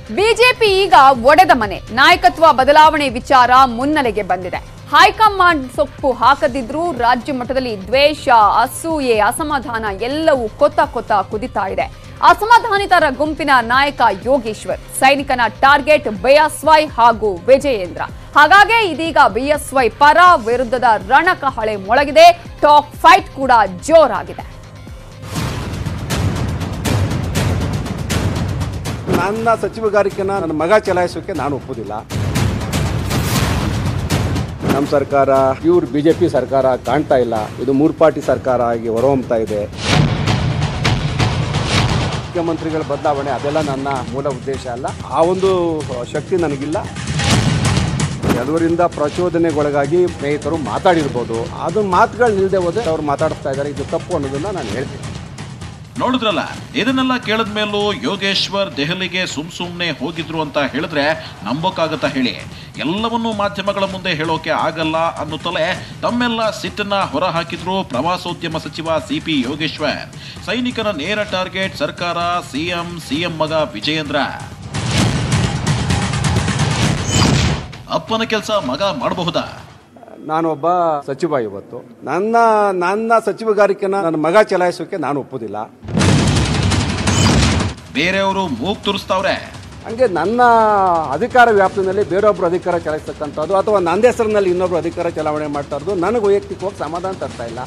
BJP ಈಗ ಒಡೆದ ಮನೆ ನಾಯಕತ್ವ ಬದಲಾವಣೆ ವಿಚಾರ ಮುನ್ನೆಲೆಗೆ ಬಂದಿದೆ ಹೈಕಮಾಂಡ್ ಸೊಪ್ಪು ಹಾಕದಿದ್ರೂ ರಾಜ್ಯ ಮಟ್ಟದಲ್ಲಿ ದ್ವೇಷ ಅಸೂಯೆ ಅಸಮಾಧಾನ ಎಲ್ಲವೂ ಕೊತ್ತ ಕೊತ್ತ ಕುದಿತಾ ಇದೆ ಅಸಮಾಧಾನಿತರ ಗುಂಪಿನ ನಾಯಕ ಯೋಗೇಶ್ವರ್ ಸೈನಿಕನ ಟಾರ್ಗೆಟ್ ಬಿಎಸ್ವೈ ಹಾಗೂ ವಿಜಯೇಂದ್ರ ಹಾಗಾಗಿ ಇದೀಗ ಬಿಎಸ್ವೈ ಪರ ವಿರುದ್ಧದ ರಣಕಹಳೆ ಮೊಳಗಿದೆ ಟಾಕ್ ಫೈಟ್ ಕೂಡ ಜೋರಾಗಿದೆ ನನ್ನ ಸಚಿವಗಾರಿಕೆನ ನನ್ನ ಮಗ ಚಲಾಯಿಸೋಕೆ ನಾನು ಒಪ್ಪುದಿಲ್ಲ ನಮ್ಮ ಸರ್ಕಾರ ಇವ್ರು ಬಿ ಜೆ ಪಿ ಸರ್ಕಾರ ಕಾಣ್ತಾ ಇಲ್ಲ ಇದು ಮೂರು ಪಾರ್ಟಿ ಸರ್ಕಾರ ಆಗಿ ಹೊರಹೊಮ್ತಾ ಇದೆ ಮುಖ್ಯಮಂತ್ರಿಗಳ ಬದಲಾವಣೆ ಅದೆಲ್ಲ ನನ್ನ ಮೂಲ ಉದ್ದೇಶ ಅಲ್ಲ ಆ ಒಂದು ಶಕ್ತಿ ನನಗಿಲ್ಲ ಕೆಲವರಿಂದ ಪ್ರಚೋದನೆಗೊಳಗಾಗಿ ಸ್ನೇಹಿತರು ಮಾತಾಡಿರ್ಬೋದು ಅದು ಮಾತುಗಳು ನಿಲ್ಲದೆ ಹೋದ್ರೆ ಅವ್ರು ಮಾತಾಡ್ತಾ ಇದ್ದಾರೆ ಇದು ತಪ್ಪು ಅನ್ನೋದನ್ನ ನಾನು ಹೇಳ್ತೀನಿ ನೋಡಿದ್ರಲ್ಲ ಇದನ್ನೆಲ್ಲ ಕೇಳಿದ ಮೇಲೂ ಯೋಗೇಶ್ವರ್ ದೆಹಲಿಗೆ ಸುಮ್ ಸುಮ್ನೆ ಹೋಗಿದ್ರು ಅಂತ ಹೇಳಿದ್ರೆ ನಂಬೋಕ್ಕಾಗತ್ತಾ ಹೇಳಿ ಎಲ್ಲವನ್ನೂ ಮಾಧ್ಯಮಗಳ ಮುಂದೆ ಹೇಳೋಕೆ ಆಗಲ್ಲ ಅನ್ನುತ್ತಲೇ ತಮ್ಮೆಲ್ಲ ಸಿಟ್ಟನ್ನ ಹೊರಹಾಕಿದ್ರು ಪ್ರವಾಸೋದ್ಯಮ ಸಚಿವ ಸಿಪಿ ಯೋಗೇಶ್ವರ್ ಸೈನಿಕನ ನೇರ ಟಾರ್ಗೆಟ್ ಸರ್ಕಾರ ಸಿಎಂ ಸಿಎಂ ಮಗ ವಿಜಯೇಂದ್ರ ಅಪ್ಪನ ಕೆಲಸ ಮಗ ಮಾಡಬಹುದಾ ನಾನೊಬ್ಬ ಸಚಿವ ಇವತ್ತು ನನ್ನ ನನ್ನ ಸಚಿವಗಾರಿಕೆನ ನನ್ನ ಮಗ ಚಲಾಯಿಸೋಕೆ ನಾನು ಒಪ್ಪುದಿಲ್ಲ ಬೇರೆಯವರು ಮೂಗ್ ತುರಿಸ್ತಾವ್ರೆ ಹಂಗೆ ನನ್ನ ಅಧಿಕಾರ ವ್ಯಾಪ್ತಿನಲ್ಲಿ ಬೇರೊಬ್ಬರು ಅಧಿಕಾರ ಚಲಾಯಿಸ್ತಕ್ಕಂಥದ್ದು ಅಥವಾ ನನ್ನ ಹೆಸರಿನಲ್ಲಿ ಇನ್ನೊಬ್ರು ಅಧಿಕಾರ ಚಲಾವಣೆ ಮಾಡ್ತಾ ಇರೋದು ನನಗೆ ವೈಯಕ್ತಿಕವಾಗಿ ಸಮಾಧಾನ ತರ್ತಾ ಇಲ್ಲ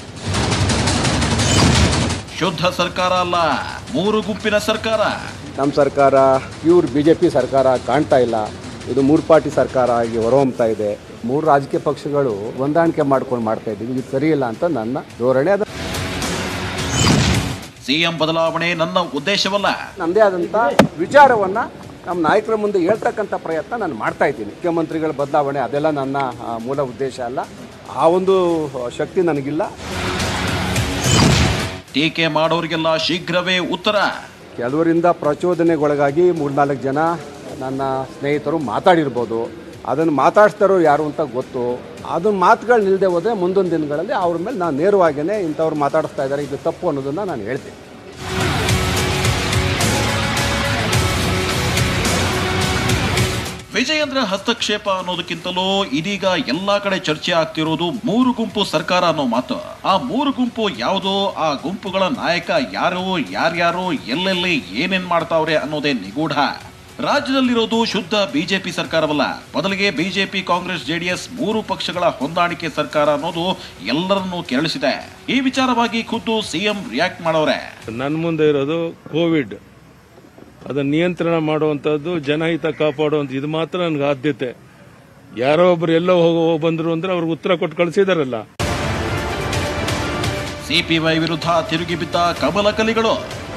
ಶುದ್ಧ ಸರ್ಕಾರ ಅಲ್ಲ ಮೂರು ಗುಂಪಿನ ಸರ್ಕಾರ ನಮ್ಮ ಸರ್ಕಾರ ಇವ್ರು ಬಿ ಜೆ ಪಿ ಸರ್ಕಾರ ಕಾಣ್ತಾ ಇಲ್ಲ ಇದು ಮೂರು ಪಾರ್ಟಿ ಸರ್ಕಾರ ಆಗಿ ಹೊರಹೊಮ್ತಾ ಇದೆ ಮೂರು ರಾಜಕೀಯ ಪಕ್ಷಗಳು ಹೊಂದಾಣಿಕೆ ಮಾಡ್ಕೊಂಡು ಮಾಡ್ತಾ ಇದ್ದೀವಿ ಇದು ಸರಿಯಿಲ್ಲ ಅಂತ ನನ್ನ ಧೋರಣೆ ಅದು ಸಿಎಂ ಬದಲಾವಣೆ ನನ್ನ ಉದ್ದೇಶವಲ್ಲ ನನ್ನದೇ ಆದಂಥ ವಿಚಾರವನ್ನು ನಮ್ಮ ನಾಯಕರ ಮುಂದೆ ಹೇಳ್ತಕ್ಕಂಥ ಪ್ರಯತ್ನ ನಾನು ಮಾಡ್ತಾ ಇದ್ದೀನಿ ಮುಖ್ಯಮಂತ್ರಿಗಳ ಬದಲಾವಣೆ ಅದೆಲ್ಲ ನನ್ನ ಆ, ಮೂಲ ಉದ್ದೇಶ ಅಲ್ಲ ಆ ಒಂದು ಶಕ್ತಿ ನನಗಿಲ್ಲ ಟೀಕೆ ಮಾಡೋರಿಗೆಲ್ಲ ಶೀಘ್ರವೇ ಉತ್ತರ ಕೆಲವರಿಂದ ಪ್ರಚೋದನೆಗೊಳಗಾಗಿ ಮೂರ್ನಾಲ್ಕು ಜನ ನನ್ನ ಸ್ನೇಹಿತರು ಮಾತಾಡಿರ್ಬೋದು ಅದನ್ನು ಮಾತಾಡ್ತಾರೋ ಯಾರು ಅಂತ ಗೊತ್ತು ಅದನ್ನ ಮಾತುಗಳು ನಿಲ್ಲದೆ ಹೋದರೆ ಮುಂದೊಂದು ದಿನಗಳಲ್ಲಿ ಅವ್ರ ಮೇಲೆ ನಾನು ನೇರವಾಗಿಯೇ ಇಂಥವ್ರು ಮಾತಾಡಿಸ್ತಾ ಇದ್ದಾರೆ ಇದು ತಪ್ಪು ಅನ್ನೋದನ್ನು ನಾನು ಹೇಳ್ತೀನಿ ವಿಜಯೇಂದ್ರ ಹಸ್ತಕ್ಷೇಪ ಅನ್ನೋದಕ್ಕಿಂತಲೂ ಇದೀಗ ಎಲ್ಲಾ ಕಡೆ ಚರ್ಚೆ ಆಗ್ತಿರೋದು ಮೂರು ಗುಂಪು ಸರ್ಕಾರ ಅನ್ನೋ ಮಾತು ಆ ಮೂರು ಗುಂಪು ಯಾವುದೋ ಆ ಗುಂಪುಗಳ ನಾಯಕ ಯಾರು ಯಾರ್ಯಾರು ಎಲ್ಲೆಲ್ಲಿ ಏನೇನ್ ಮಾಡ್ತಾವ್ರೆ ಅನ್ನೋದೇ ನಿಗೂಢ ರಾಜ್ಯದಲ್ಲಿರೋದು ಶುದ್ಧ ಬಿಜೆಪಿ ಸರ್ಕಾರವಲ್ಲ ಬದಲಿಗೆ ಬಿಜೆಪಿ ಕಾಂಗ್ರೆಸ್ ಜೆಡಿಎಸ್ ಮೂರು ಪಕ್ಷಗಳ ಹೊಂದಾಣಿಕೆ ಸರ್ಕಾರ ಅನ್ನೋದು ಎಲ್ಲರನ್ನೂ ಕೆರಳಿಸಿದೆ ಈ ವಿಚಾರವಾಗಿ ಖುದ್ದು ಸಿಎಂ ರಿಯಾಕ್ಟ್ ಮಾಡವ್ರೆ ನನ್ನ ಮುಂದೆ ಇರೋದು ಕೋವಿಡ್ ಅದನ್ನು ನಿಯಂತ್ರಣ ಮಾಡುವಂಥದ್ದು ಜನಹಿತ ಕಾಪಾಡುವಂಥ ಇದು ಮಾತ್ರ ನನಗೆ ಆದ್ಯತೆ ಯಾರೋ ಒಬ್ರು ಎಲ್ಲೋ ಹೋಗೋ ಹೋಗಿ ಬಂದ್ರು ಅಂದ್ರೆ ಅವ್ರಿಗೆ ಉತ್ತರ ಕೊಟ್ಟು ಕಳಿಸಿದಾರಲ್ಲ ಸಿಪಿವೈ ವಿರುದ್ಧ ತಿರುಗಿ ಬಿದ್ದ ಕಮಲ ಕಲಿಗಳು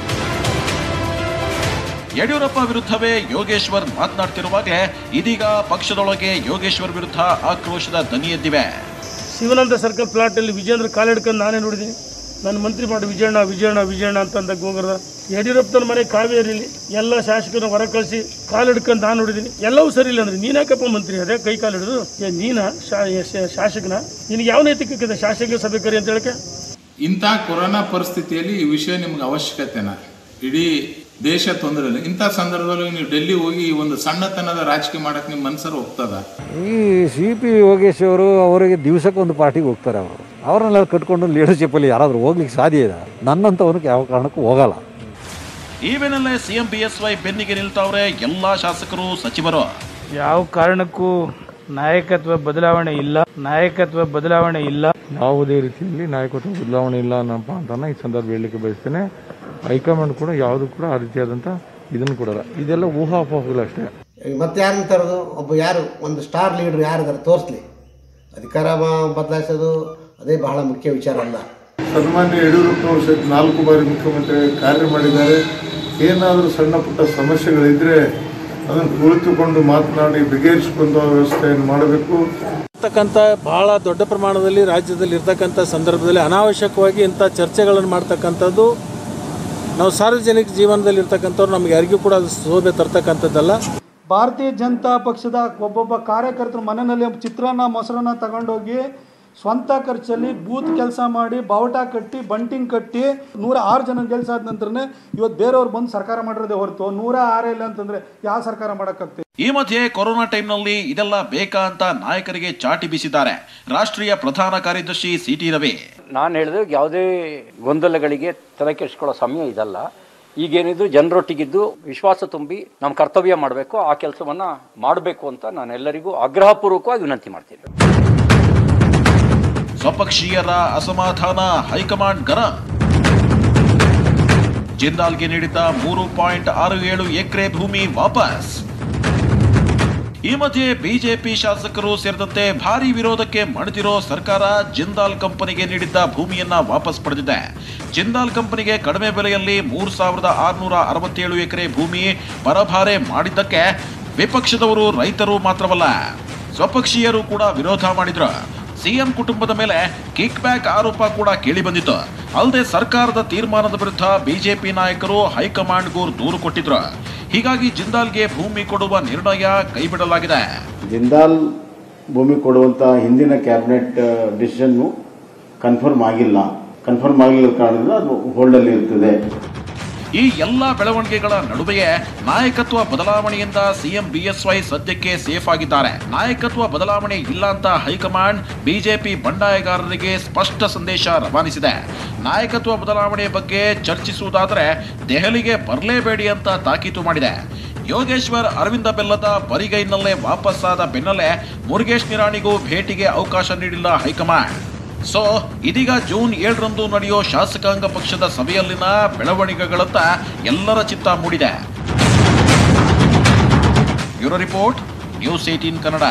ಯಡಿಯೂರಪ್ಪ ವಿರುದ್ಧವೇ ಯೋಗೇಶ್ವರ್ ಮಾತನಾಡ್ತಿರುವಾಗಲೇ ಇದೀಗ ಪಕ್ಷದೊಳಗೆ ಯೋಗೇಶ್ವರ್ ವಿರುದ್ಧ ಆಕ್ರೋಶದ ದನಿ ಎದ್ದಿವೆ ಶಿವನಂದ ಸರ್ಕಲ್ ಪ್ಲಾಟಲ್ಲಿ ವಿಜೇಂದ್ರ ಕಾಲಿಡ್ಕೊಂಡು ನಾನೇ ನೋಡಿದ್ದೀನಿ ನನ್ನ ಮಂತ್ರಿ ಮಾಡಿ ವಿಜಯಣ್ಣ ವಿಜಯಣ್ಣ ವಿಜಯಣ್ಣ ಅಂತಂದ ಗೋಗರದ ಯಡಿಯೂರಪ್ಪನ ಮನೆ ಕಾವೇರಿಲಿ ಎಲ್ಲ ಶಾಸಕರನ್ನ ಹೊರ ಕಳಿಸಿ ಕಾಲಿಡ್ಕೊಂಡು ನಾನು ನೋಡಿದ್ದೀನಿ ಎಲ್ಲವೂ ಸರಿ ಇಲ್ಲ ಅಂದ್ರೆ ನೀನ್ಯಾಕಪ್ಪ ಮಂತ್ರಿ ಅದೇ ಕೈ ಕಾಲು ಹಿಡಿದು ಏ ನೀನ ಶಾ- ಏ ಶಾ- ಶಾಸಕನ ನಿನಗೆ ಯಾವ ನೈತಿಕತೆ ಶಾಸಕ ಸಭೆ ಕರಿ ಅಂತ ಹೇಳಕ್ಕೆ ಇಂಥ ಕೊರೋನಾ ಪರಿಸ್ಥಿತಿಯಲ್ಲಿ ಈ ವಿಷಯ ನಿಮ್ಗೆ ಅವಶ್ಯಕತೆನ ಇಡೀ ದೇಶ ತೊಂದರೆ ಇಂಥ ಸಂದರ್ಭದಲ್ಲಿ ನೀವು ಡೆಲ್ಲಿ ಹೋಗಿ ಈ ಒಂದು ಸಣ್ಣತನದ ರಾಜಕೀಯ ಮಾಡಕ್ಕೆ ನಿಮ್ಮ ಮನ್ಸರು ಹೋಗ್ತದ ಈ ಸಿ ಪಿ ಯೋಗೇಶ್ ಅವರು ಅವರಿಗೆ ದಿವಸಕ್ಕೆ ಒಂದು ಪಾರ್ಟಿಗೆ ಹೋಗ್ತಾರೆ ಅವರು ಅವ್ರನ್ನೆಲ್ಲ ಕಟ್ಕೊಂಡು ಲೀಡರ್ಶಿಪ್ಪಲ್ಲಿ ಯಾರಾದರೂ ಹೋಗ್ಲಿಕ್ಕೆ ಸಾಧ್ಯ ಇದೆ ನನ್ನಂಥವನಿಗೆ ಯಾವ ಕಾರಣಕ್ಕೂ ಹೋಗಲ್ಲ ಈ ವೇಳೆಯಲ್ಲೇ ಸಿಎಂ ಬಿಎಸ್ವೈ ಬೆನ್ನಿಗೆ ನಿಲ್ತಾವ್ರೆ ಎಲ್ಲಾ ಶಾಸಕರು ಸಚಿವರು ಯಾವ ಕಾರಣಕ್ಕೂ ನಾಯಕತ್ವ ಬದಲಾವಣೆ ಇಲ್ಲ ನಾಯಕತ್ವ ಬದಲಾವಣೆ ಇಲ್ಲ ಯಾವುದೇ ರೀತಿಯಲ್ಲಿ ನಾಯಕತ್ವ ಬದಲಾವಣೆ ಇಲ್ಲ ಅನ್ನಪ್ಪ ಅಂತ ಈ ಸಂದರ್ಭ ಹೇಳಲಿಕ್ಕೆ ಬಯಸ್ತೇನೆ ಹೈಕಮಾಂಡ್ ಕೂಡ ಯಾವುದು ಕೂಡ ಆ ರೀತಿಯಾದಂಥ ಇದನ್ನು ಕೊಡಲ್ಲ ಇದೆಲ್ಲ ಊಹಾಪೋಹಗಳಷ್ಟೇ ಮತ್ತೆ ಯಾರನ್ನ ತರೋದು ಒಬ್ಬ ಯಾರು ಒಂದು ಸ್ಟಾರ್ ಲೀಡರ್ ಯಾರಿದ್ದಾರೆ ತೋರಿಸ್ಲಿ ಅಧಿಕಾರ ಮ- ಬದಲಾಯಿಸೋದು ಅದೇ ಬಹಳ ಮುಖ್ಯ ವಿಚಾರ ಅಲ್ಲ ಸನ್ಮಾನ್ಯ ಯಡಿಯೂರಪ್ಪ ಅವರು ಸಹಿತ ನಾಲ್ಕು ಬಾರಿ ಮುಖ್ಯಮಂತ್ರಿ ಕಾರ್ಯ ಮಾಡಿದ್ದಾರೆ ಏನಾದರೂ ಸಣ್ಣ ಪುಟ್ಟ ಸಮಸ್ಯೆಗಳಿದ್ರೆ ಅದನ್ನು ಕುಳಿತುಕೊಂಡು ಮಾತನಾಡಿ ಬಗೆಹರಿಸಿಕೊಂಡು ವ್ಯವಸ್ಥೆಯನ್ನು ಮಾಡಬೇಕು ಇರ್ತಕ್ಕಂಥ ಬಹಳ ದೊಡ್ಡ ಪ್ರಮಾಣದಲ್ಲಿ ರಾಜ್ಯದಲ್ಲಿ ಇರ್ತಕ್ಕಂಥ ಸಂದರ್ಭದಲ್ಲಿ ಅನಾವಶ್ಯಕವಾಗಿ ಇಂಥ ಚರ್ಚೆಗಳನ್ನು ಮಾಡ್ತಕ್ಕಂಥದ್ದು ನಾವು ಸಾರ್ವಜನಿಕ ಜೀವನದಲ್ಲಿ ಇರ್ತಕ್ಕಂಥವ್ರು ನಮ್ಗೆ ಯಾರಿಗೂ ಕೂಡ ಅದು ಶೋಭೆ ತರ್ತಕ್ಕಂಥದ್ದಲ್ಲ ಭಾರತೀಯ ಜನತಾ ಪಕ್ಷದ ಒಬ್ಬೊಬ್ಬ ಕಾರ್ಯಕರ್ತರು ಮನೆಯಲ್ಲಿ ಚಿತ್ರಾನ್ನ ಮೊಸರನ್ನ ತಗೊಂಡೋಗಿ ಸ್ವಂತ ಖರ್ಚಲ್ಲಿ ಬೂತ್ ಕೆಲಸ ಮಾಡಿ ಬಾವುಟ ಕಟ್ಟಿ ಬಂಟಿಂಗ್ ಕಟ್ಟಿ ನೂರ ಆರು ಜನ ಗೆಲ್ಸ ಆದ ನಂತರನೇ ಇವತ್ತು ಬೇರೆಯವ್ರು ಬಂದು ಸರ್ಕಾರ ಮಾಡಿರೋದೇ ಹೊರತು ನೂರ ಆರೇ ಇಲ್ಲ ಅಂತಂದ್ರೆ ಯಾವ ಸರ್ಕಾರ ಮಾಡೋಕ್ಕಾಗ್ತದೆ ಈ ಮಧ್ಯೆ ಕೊರೋನಾ ಟೈಮ್ನಲ್ಲಿ ಇದೆಲ್ಲ ಬೇಕಾ ಅಂತ ನಾಯಕರಿಗೆ ಚಾಟಿ ಬೀಸಿದ್ದಾರೆ ರಾಷ್ಟ್ರೀಯ ಪ್ರಧಾನ ಕಾರ್ಯದರ್ಶಿ ಸಿಟಿ ರವಿ ನಾನು ಹೇಳಿದ್ರೆ ಯಾವುದೇ ಗೊಂದಲಗಳಿಗೆ ತಲೆ ಕೆಡಿಸ್ಕೊಳ್ಳೋ ಸಮಯ ಇದಲ್ಲ ಈಗೇನಿದ್ರು ಜನರೊಟ್ಟಿಗಿದ್ದು ವಿಶ್ವಾಸ ತುಂಬಿ ನಮ್ಮ ಕರ್ತವ್ಯ ಮಾಡಬೇಕು ಆ ಕೆಲಸವನ್ನ ಮಾಡಬೇಕು ಅಂತ ನಾನು ಎಲ್ಲರಿಗೂ ಆಗ್ರಹಪೂರ್ವಕವಾಗಿ ವಿನಂತಿ ಮಾಡ್ತೀನಿ ಸ್ವಪಕ್ಷೀಯರ ಅಸಮಾಧಾನ ಹೈಕಮಾಂಡ್ ಗರಂ ಜಿಂದಾಲ್ಗೆ ನೀಡಿದ್ದ ಮೂರು ಪಾಯಿಂಟ್ ಆರು ಏಳು ಎಕರೆ ಭೂಮಿ ವಾಪಸ್ ಈ ಮಧ್ಯೆ ಬಿಜೆಪಿ ಶಾಸಕರು ಸೇರಿದಂತೆ ಭಾರಿ ವಿರೋಧಕ್ಕೆ ಮಣಿದಿರೋ ಸರ್ಕಾರ ಜಿಂದಾಲ್ ಕಂಪನಿಗೆ ನೀಡಿದ್ದ ಭೂಮಿಯನ್ನ ವಾಪಸ್ ಪಡೆದಿದೆ ಜಿಂದಾಲ್ ಕಂಪನಿಗೆ ಕಡಿಮೆ ಬೆಲೆಯಲ್ಲಿ ಮೂರ್ ಸಾವಿರದ ಆರುನೂರ ಅರವತ್ತೇಳು ಎಕರೆ ಭೂಮಿ ಪರಭಾರೆ ಮಾಡಿದ್ದಕ್ಕೆ ವಿಪಕ್ಷದವರು ರೈತರು ಮಾತ್ರವಲ್ಲ ಸ್ವಪಕ್ಷೀಯರು ಕೂಡ ವಿರೋಧ ಮಾಡಿದ್ರು ಸಿಎಂ ಕುಟುಂಬದ ಮೇಲೆ ಕಿಕ್ ಬ್ಯಾಕ್ ಆರೋಪ ಕೂಡ ಕೇಳಿ ಬಂದಿತ್ತು ಅಲ್ಲದೆ ಸರ್ಕಾರದ ತೀರ್ಮಾನದ ವಿರುದ್ಧ ಬಿಜೆಪಿ ನಾಯಕರು ಹೈಕಮಾಂಡ್ಗೂ ದೂರು ಕೊಟ್ಟಿದ್ರು ಹೀಗಾಗಿ ಜಿಂದಾಲ್ಗೆ ಭೂಮಿ ಕೊಡುವ ನಿರ್ಣಯ ಕೈಬಿಡಲಾಗಿದೆ ಜಿಂದಾಲ್ ಭೂಮಿ ಕೊಡುವಂಥ ಹಿಂದಿನ ಕ್ಯಾಬಿನೆಟ್ ಡಿಸಿಷನ್ನು ಕನ್ಫರ್ಮ್ ಆಗಿಲ್ಲ ಕನ್ಫರ್ಮ್ ಆಗಿಲ್ಲ ಕಾರಣದಿಂದ ಅದು ಹೋಲ್ಡಲ್ಲಿ ಇರ್ತದೆ ಈ ಎಲ್ಲ ಬೆಳವಣಿಗೆಗಳ ನಡುವೆಯೇ ನಾಯಕತ್ವ ಬದಲಾವಣೆಯಿಂದ ಸಿಎಂ ಬಿಎಸ್ವೈ ಸದ್ಯಕ್ಕೆ ಸೇಫ್ ಆಗಿದ್ದಾರೆ ನಾಯಕತ್ವ ಬದಲಾವಣೆ ಇಲ್ಲ ಅಂತ ಹೈಕಮಾಂಡ್ ಬಿಜೆಪಿ ಬಂಡಾಯಗಾರರಿಗೆ ಸ್ಪಷ್ಟ ಸಂದೇಶ ರವಾನಿಸಿದೆ ನಾಯಕತ್ವ ಬದಲಾವಣೆ ಬಗ್ಗೆ ಚರ್ಚಿಸುವುದಾದರೆ ದೆಹಲಿಗೆ ಬರಲೇಬೇಡಿ ಅಂತ ತಾಕೀತು ಮಾಡಿದೆ ಯೋಗೇಶ್ವರ್ ಅರವಿಂದ ಬೆಲ್ಲದ ಬರಿಗೈನಲ್ಲೇ ವಾಪಸ್ಸಾದ ಬೆನ್ನಲ್ಲೇ ಮುರುಗೇಶ್ ನಿರಾಣಿಗೂ ಭೇಟಿಗೆ ಅವಕಾಶ ನೀಡಿಲ್ಲ ಹೈಕಮಾಂಡ್ ಸೊ ಇದೀಗ ಜೂನ್ ಏಳರಂದು ನಡೆಯೋ ಶಾಸಕಾಂಗ ಪಕ್ಷದ ಸಭೆಯಲ್ಲಿನ ಬೆಳವಣಿಗೆಗಳತ್ತ ಎಲ್ಲರ ಚಿತ್ತ ಮೂಡಿದೆ bureau report News Eighteen Kannada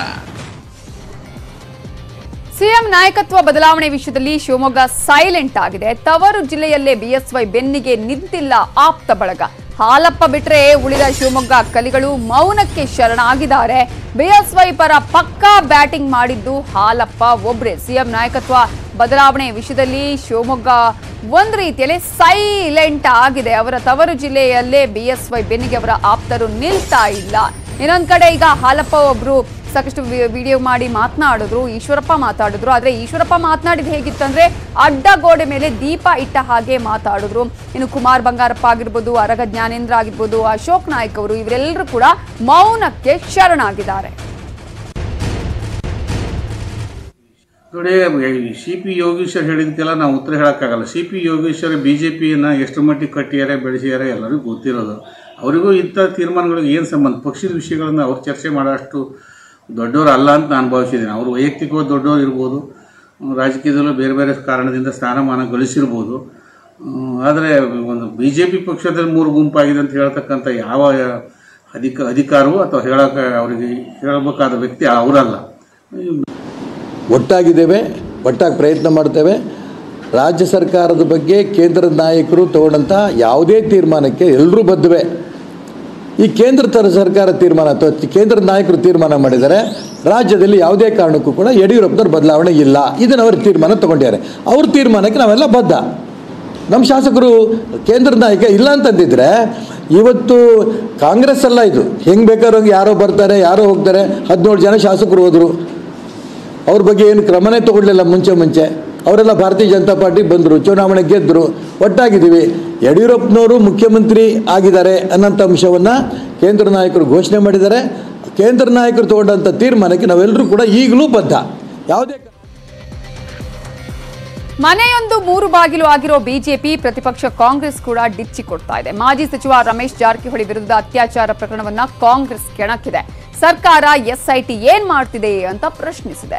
CM ನಾಯಕತ್ವ ಬದಲಾವಣೆ ವಿಷಯದಲ್ಲಿ ಶಿವಮೊಗ್ಗ ಸೈಲೆಂಟ್ ಆಗಿದೆ ತವರು ಜಿಲ್ಲೆಯಲ್ಲೇ ಬಿಎಸ್ವೈ ಬೆನ್ನಿಗೆ ನಿಂತಿಲ್ಲ ಆಪ್ತ ಬಳಗ ಹಾಲಪ್ಪ ಬಿಟ್ರೆ ಉಳಿದ ಶಿವಮೊಗ್ಗ ಕಲಿಗಳು ಮೌನಕ್ಕೆ ಶರಣಾಗಿದ್ದಾರೆ ಬಿಎಸ್ವೈ ಪರ ಪಕ್ಕಾ ಬ್ಯಾಟಿಂಗ್ ಮಾಡಿದ್ದು ಹಾಲಪ್ಪ ಒಬ್ರೆ ಸಿಎಂ ನಾಯಕತ್ವ ಬದಲಾವಣೆ ವಿಷಯದಲ್ಲಿ ಶಿವಮೊಗ್ಗ ಒಂದು ರೀತಿಯಲ್ಲಿ ಸೈಲೆಂಟ್ ಆಗಿದೆ ಅವರ ತವರು ಜಿಲ್ಲೆಯಲ್ಲೇ ಬಿಎಸ್ವೈ ಬೆನ್ನಿಗೆ ಅವರ ಆಪ್ತರು ನಿಲ್ತಾ ಇಲ್ಲ ಇನ್ನೊಂದ್ ಕಡೆ ಈಗ ಹಾಲಪ್ಪ ಒಬ್ರು ಸಾಕಷ್ಟು ವಿ- ವಿಡಿಯೋ ಮಾಡಿ ಮಾತನಾಡಿದ್ರು ಈಶ್ವರಪ್ಪ ಮಾತಾಡಿದ್ರು ಆದ್ರೆ ಈಶ್ವರಪ್ಪ ಮಾತನಾಡಿದ ಹೇಗಿತ್ತಂದ್ರೆ ಅಡ್ಡ ಗೋಡೆ ಮೇಲೆ ದೀಪ ಇಟ್ಟ ಹಾಗೆ ಮಾತಾಡಿದ್ರು ಇನ್ನು ಕುಮಾರ್ ಬಂಗಾರಪ್ಪ ಆಗಿರ್ಬೋದು ಅರಗ ಜ್ಞಾನೇಂದ್ರ ಆಗಿರ್ಬೋದು ಅಶೋಕ್ ನಾಯ್ಕ್ ಅವರು ಇವರೆಲ್ಲರೂ ಕೂಡ ಮೌನಕ್ಕೆ ಶರಣಾಗಿದ್ದಾರೆ ನೋಡಿ ಸಿ ಪಿ ಯೋಗೀಶ್ವರ್ ಹೇಳಿದಕ್ಕೆಲ್ಲ ನಾವು ಉತ್ತರ ಹೇಳೋಕ್ಕಾಗಲ್ಲ C P Yogeshwar B J ಪಿಯನ್ನು ಎಷ್ಟು ಮಟ್ಟಿಗೆ ಕಟ್ಟಿದ್ದಾರೆ ಬೆಳೆಸಿದ್ದಾರೆ ಎಲ್ಲರಿಗೂ ಗೊತ್ತಿರೋದು ಅವರಿಗೂ ಇಂಥ ತೀರ್ಮಾನಗಳಿಗೆ ಏನು ಸಂಬಂಧ ಪಕ್ಷದ ವಿಷಯಗಳನ್ನು ಅವ್ರು ಚರ್ಚೆ ಮಾಡೋಷ್ಟು ದೊಡ್ಡವರು ಅಲ್ಲ ಅಂತ ನಾನು ಭಾವಿಸಿದ್ದೀನಿ ಅವರು ವೈಯಕ್ತಿಕವಾಗಿ ದೊಡ್ಡವರು ಇರ್ಬೋದು ಹ್ಮ್, ರಾಜಕೀಯದಲ್ಲೂ ಬೇರೆ ಬೇರೆ ಕಾರಣದಿಂದ ಸ್ಥಾನಮಾನ ಗಳಿಸಿರ್ಬೋದು ಆದರೆ ಒಂದು ಬಿ ಜೆ ಪಿ ಪಕ್ಷದಲ್ಲಿ ಮೂರು ಗುಂಪಾಗಿದೆ ಅಂತ ಹೇಳ್ತಕ್ಕಂಥ ಯಾವ ಅಧಿಕ ಅಧಿಕಾರವೂ ಅಥವಾ ಹೇಳೋಕೆ ಅವರಿಗೆ ಹೇಳಬೇಕಾದ ವ್ಯಕ್ತಿ ಅವರಲ್ಲ ಒಟ್ಟಾಗಿದ್ದೇವೆ ಒಟ್ಟಾಗಿ ಪ್ರಯತ್ನ ಮಾಡ್ತೇವೆ ರಾಜ್ಯ ಸರ್ಕಾರದ ಬಗ್ಗೆ ಕೇಂದ್ರದ ನಾಯಕರು ತಗೊಂಡಂಥ ಯಾವುದೇ ತೀರ್ಮಾನಕ್ಕೆ ಎಲ್ಲರೂ ಬದ್ಧವೆ ಈ ಕೇಂದ್ರ ತರ ಸರ್ಕಾರ ತೀರ್ಮಾನ ಅಥವಾ ಕೇಂದ್ರದ ನಾಯಕರು ತೀರ್ಮಾನ ಮಾಡಿದ್ದಾರೆ ರಾಜ್ಯದಲ್ಲಿ ಯಾವುದೇ ಕಾರಣಕ್ಕೂ ಕೂಡ ಯಡಿಯೂರಪ್ಪನವ್ರ ಬದಲಾವಣೆ ಇಲ್ಲ ಇದನ್ನು ಅವರು ತೀರ್ಮಾನ ತಗೊಂಡಿದ್ದಾರೆ ಅವ್ರ ತೀರ್ಮಾನಕ್ಕೆ ನಾವೆಲ್ಲ ಬದ್ಧ ನಮ್ಮ ಶಾಸಕರು ಕೇಂದ್ರ ನಾಯಕ ಇಲ್ಲ ಅಂತಂದಿದ್ರೆ ಇವತ್ತು ಕಾಂಗ್ರೆಸ್ ಅಲ್ಲ ಇದು ಹೆಂಗೆ ಬೇಕಾದ್ರೂ ಹಂಗೆ ಯಾರೋ ಬರ್ತಾರೆ ಯಾರೋ ಹೋಗ್ತಾರೆ ಹದಿನೇಳು ಜನ ಶಾಸಕರು ಹೋದರು ಅವ್ರ ಬಗ್ಗೆ ಏನು ಕ್ರಮನೇ ತಗೊಳ್ಳಿಲ್ಲ ಮುಂಚೆ ಮುಂಚೆ ಅವರೆಲ್ಲ ಭಾರತೀಯ ಜನತಾ ಪಾರ್ಟಿ ಬಂದರು ಚುನಾವಣೆ ಗೆದ್ದರು ಒಟ್ಟಾಗಿದ್ದೀವಿ ಯಡಿಯೂರಪ್ಪನವರು ಮುಖ್ಯಮಂತ್ರಿ ಆಗಿದ್ದಾರೆ ಅನ್ನೋಂಥ ಅಂಶವನ್ನು ಕೇಂದ್ರ ನಾಯಕರು ಘೋಷಣೆ ಮಾಡಿದ್ದಾರೆ ಕೇಂದ್ರ ನಾಯಕರು ತಗೊಂಡಂಥ ತೀರ್ಮಾನಕ್ಕೆ ನಾವೆಲ್ಲರೂ ಕೂಡ ಈಗಲೂ ಬದ್ಧ ಯಾವುದೇ ಮನೆಯೊಂದು ಮೂರು ಬಾಗಿಲು ಆಗಿರೋ ಬಿಜೆಪಿ ಪ್ರತಿಪಕ್ಷ ಕಾಂಗ್ರೆಸ್ ಕೂಡ ಡಿಚ್ಚಿ ಕೊಡ್ತಾ ಇದೆ ಮಾಜಿ ಸಚಿವ ರಮೇಶ್ ಜಾರಕಿಹೊಳಿ ವಿರುದ್ಧ ಅತ್ಯಾಚಾರ ಪ್ರಕರಣವನ್ನ ಕಾಂಗ್ರೆಸ್ ಕೆಣಕಿದೆ ಸರ್ಕಾರ ಎಸ್ಐಟಿ ಏನ್ ಮಾಡ್ತಿದೆ ಅಂತ ಪ್ರಶ್ನಿಸಿದೆ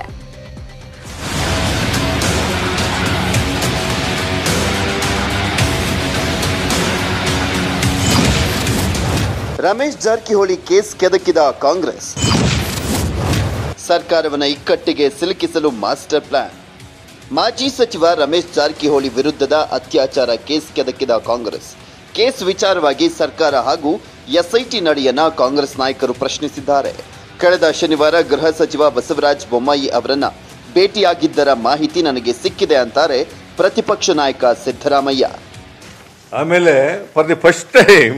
ರಮೇಶ್ ಜಾರಕಿಹೊಳಿ ಕೇಸ್ ಕೆದಕಿದ ಕಾಂಗ್ರೆಸ್ ಸರ್ಕಾರವನ್ನ ಇಕ್ಕಟ್ಟಿಗೆ ಸಿಲುಕಿಸಲು ಮಾಸ್ಟರ್ ಪ್ಲಾನ್ ಮಾಜಿ ಸಚಿವ ರಮೇಶ್ ಜಾರಕಿಹೊಳಿ ವಿರುದ್ಧದ ಅತ್ಯಾಚಾರ ಕೇಸ್ ಕೆದಕಿದ ಕಾಂಗ್ರೆಸ್ ಕೇಸ್ ವಿಚಾರವಾಗಿ ಸರ್ಕಾರ ಹಾಗೂ ಎಸ್ಐಟಿ ನಡೆಯನ್ನ ಕಾಂಗ್ರೆಸ್ ನಾಯಕರು ಪ್ರಶ್ನಿಸಿದ್ದಾರೆ ಕಳೆದ ಶನಿವಾರ ಗೃಹ ಸಚಿವ ಬಸವರಾಜ ಬೊಮ್ಮಾಯಿ ಅವರನ್ನ ಭೇಟಿಯಾಗಿದ್ದರ ಮಾಹಿತಿ ನನಗೆ ಸಿಕ್ಕಿದೆ ಅಂತಾರೆ ಪ್ರತಿಪಕ್ಷ ನಾಯಕ ಸಿದ್ದರಾಮಯ್ಯ ಆಮೇಲೆ ಫಾರ್ ದಿ ಫಸ್ಟ್ ಟೈಮ್